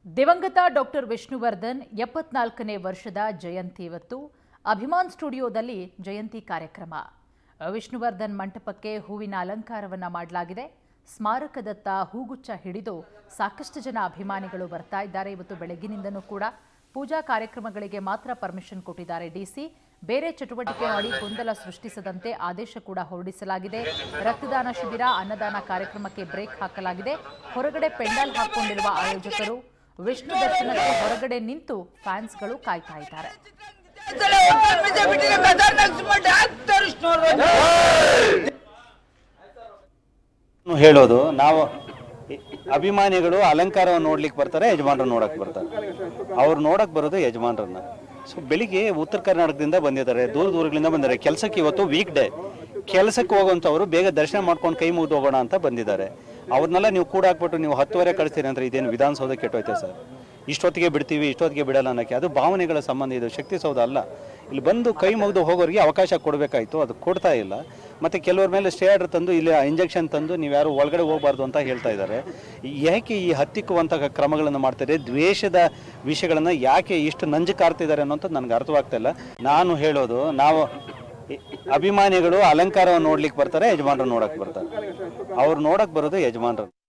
ದಿವಂಗತ ಡಾಕ್ಟರ್ ವಿಷ್ಣುವರ್ಧನ್ ಎಪ್ಪತ್ನಾಲ್ಕನೇ ವರ್ಷದ ಜಯಂತಿ ಇವತ್ತು ಅಭಿಮಾನ್ ಸ್ಟುಡಿಯೋದಲ್ಲಿ ಜಯಂತಿ ಕಾರ್ಯಕ್ರಮ ವಿಷ್ಣುವರ್ಧನ್ ಮಂಟಪಕ್ಕೆ ಹೂವಿನ ಅಲಂಕಾರವನ್ನ ಮಾಡಲಾಗಿದೆ ಸ್ಮಾರಕದತ್ತ ಹೂಗುಚ್ಚ ಹಿಡಿದು ಸಾಕಷ್ಟು ಜನ ಅಭಿಮಾನಿಗಳು ಬರ್ತಾ ಇದ್ದಾರೆ ಇವತ್ತು ಬೆಳಗ್ಗಿನಿಂದನೂ ಕೂಡ ಪೂಜಾ ಕಾರ್ಯಕ್ರಮಗಳಿಗೆ ಮಾತ್ರ ಪರ್ಮಿಷನ್ ಕೊಟ್ಟಿದ್ದಾರೆ ಡಿಸಿ ಬೇರೆ ಚಟುವಟಿಕೆ ಮಾಡಿ ಗೊಂದಲ ಸೃಷ್ಟಿಸದಂತೆ ಆದೇಶ ಕೂಡ ಹೊರಡಿಸಲಾಗಿದೆ ರಕ್ತದಾನ ಶಿಬಿರ ಅನ್ನದಾನ ಕಾರ್ಯಕ್ರಮಕ್ಕೆ ಬ್ರೇಕ್ ಹಾಕಲಾಗಿದೆ ಹೊರಗಡೆ ಪೆಂಡಾಲ್ ಹಾಕೊಂಡಿರುವ ಆಯೋಜಕರು ವಿಷ್ಣು ದರ್ಶನಕ್ಕೆ ಹೊರಗಡೆ ನಿಂತು ಫ್ಯಾನ್ಸ್ಗಳು ಕಾಯ್ತಾ ಇದ್ದಾರೆ चला उत्तर विद्यापीठाने मैदान नक्समट ಹತ್ತು ವರ್ಷ ನಾನು ಹೇಳೋದು ನಾವು ಅಭಿಮಾನಿಗಳು ಅಲಂಕಾರವನ್ನು ನೋಡ್ಲಿಕ್ಕೆ ಬರ್ತಾರೆ ಯಜಮಾನ್ರನ್ನ ನೋಡಕ್ ಬರ್ತಾರೆ ಅವ್ರು ನೋಡಕ್ ಬರೋದು ಯಜಮಾನ್ರನ್ನ ಸೊ ಬೆಳಿಗ್ಗೆ ಉತ್ತರ ಕರ್ನಾಟಕದಿಂದ ಬಂದಿದ್ದಾರೆ ದೂರ ದೂರಗಳಿಂದ ಬಂದಿದ್ದಾರೆ ಕೆಲಸಕ್ಕೆ ಇವತ್ತು ವೀಕ್ ಡೇ ಕೆಲಸಕ್ಕೆ ಹೋಗುವಂಥವ್ರು ಬೇಗ ದರ್ಶನ ಮಾಡ್ಕೊಂಡು ಕೈ ಮುಗಿದು ಹೋಗೋಣ ಅಂತ ಬಂದಿದ್ದಾರೆ ಅವ್ರನ್ನೆಲ್ಲ ನೀವು ಕೂಡ ಹಾಕ್ಬಿಟ್ಟು ನೀವು ಹತ್ತುವರೆ ಕಳಿಸ್ತೀರಿ ಅಂದ್ರೆ ಇದೇನು ವಿಧಾನಸೌಧ ಕೆಟ್ಟೋಯ್ತೆ ಸರ್ ಇಷ್ಟೊತ್ತಿಗೆ ಬಿಡ್ತೀವಿ ಇಷ್ಟೊತ್ತಿಗೆ ಬಿಡಲ್ಲ ಅನ್ನೋಕ್ಕೆ ಅದು ಭಾವನೆಗಳ ಸಂಬಂಧ ಇದು ಶಕ್ತಿ ಸೌಧ ಅಲ್ಲ ಇಲ್ಲಿ ಬಂದು ಕೈ ಮುಗಿದು ಹೋಗೋರಿಗೆ ಅವಕಾಶ ಕೊಡಬೇಕಾಯ್ತು ಅದು ಕೊಡ್ತಾ ಇಲ್ಲ ಮತ್ತು ಕೆಲವ್ರ ಮೇಲೆ ಸ್ಟೇ ಆರ್ಡರ್ ತಂದು ಇಲ್ಲಿ ಇಂಜೆಕ್ಷನ್ ತಂದು ನೀವು ಯಾರು ಒಳಗಡೆ ಹೋಗಬಾರ್ದು ಅಂತ ಹೇಳ್ತಾ ಇದ್ದಾರೆ ಯಾಕೆ ಈ ಹತ್ತಿಕ್ಕುವಂತಹ ಕ್ರಮಗಳನ್ನು ಮಾಡ್ತಾರೆ ದ್ವೇಷದ ವಿಷಯಗಳನ್ನು ಯಾಕೆ ಇಷ್ಟು ನಂಜು ಕಾರ್ತಿದ್ದಾರೆ ಅನ್ನೋಂಥದ್ದು ನನಗೆ ಅರ್ಥವಾಗ್ತಾ ಇಲ್ಲ ನಾನು ಹೇಳೋದು ನಾವು ಅಭಿಮಾನಿಗಳು ಅಲಂಕಾರವನ್ನು ನೋಡ್ಲಿಕ್ಕೆ ಬರ್ತಾರೆ ಯಜಮಾನ್ರನ್ನ ನೋಡಕ್ ಬರ್ತಾರೆ ಅವ್ರು ನೋಡಕ್ ಬರೋದು ಯಜಮಾನ್ರನ್ನ